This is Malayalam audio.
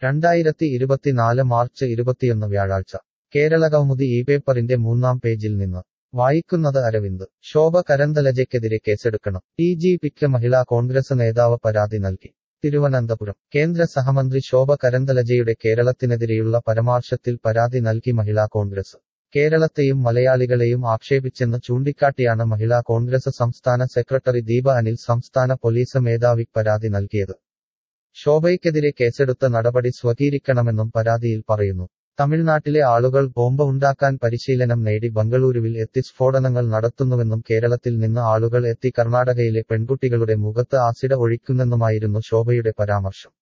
രണ്ടായിരത്തി ഇരുപത്തിനാല് മാർച്ച് ഇരുപത്തിയൊന്ന് വ്യാഴാഴ്ച കേരള കൗമുദി ഈ പേപ്പറിന്റെ മൂന്നാം പേജിൽ നിന്ന് വായിക്കുന്നത് അരവിന്ദ് ശോഭ കരന്തലജയ്ക്കെതിരെ കേസെടുക്കണം ടി ജി പിക്ക് മഹിളാ കോൺഗ്രസ് നേതാവ് പരാതി നൽകി തിരുവനന്തപുരം കേന്ദ്ര സഹമന്ത്രി ശോഭ കരന്തലജയുടെ കേരളത്തിനെതിരെയുള്ള പരാമർശത്തിൽ പരാതി നൽകി മഹിളാ കോൺഗ്രസ് കേരളത്തെയും മലയാളികളെയും ആക്ഷേപിച്ചെന്ന് ചൂണ്ടിക്കാട്ടിയാണ് മഹിളാ കോൺഗ്രസ് സംസ്ഥാന സെക്രട്ടറി ദീപ അനിൽ സംസ്ഥാന പോലീസ് മേധാവി പരാതി നൽകിയത് ശോഭയ്ക്കെതിരെ കേസെടുത്ത നടപടി സ്വീകരിക്കണമെന്നും പരാതിയിൽ പറയുന്നു തമിഴ്നാട്ടിലെ ആളുകൾ ബോംബ് ഉണ്ടാക്കാൻ പരിശീലനം നേടി ബംഗളൂരുവിൽ എത്തി സ്ഫോടനങ്ങൾ നടത്തുന്നുവെന്നും കേരളത്തിൽ നിന്ന് ആളുകൾ എത്തി കർണാടകയിലെ പെൺകുട്ടികളുടെ മുഖത്ത് ആസിഡ് ഒഴിക്കുന്നെന്നുമായിരുന്നു ശോഭയുടെ പരാമർശം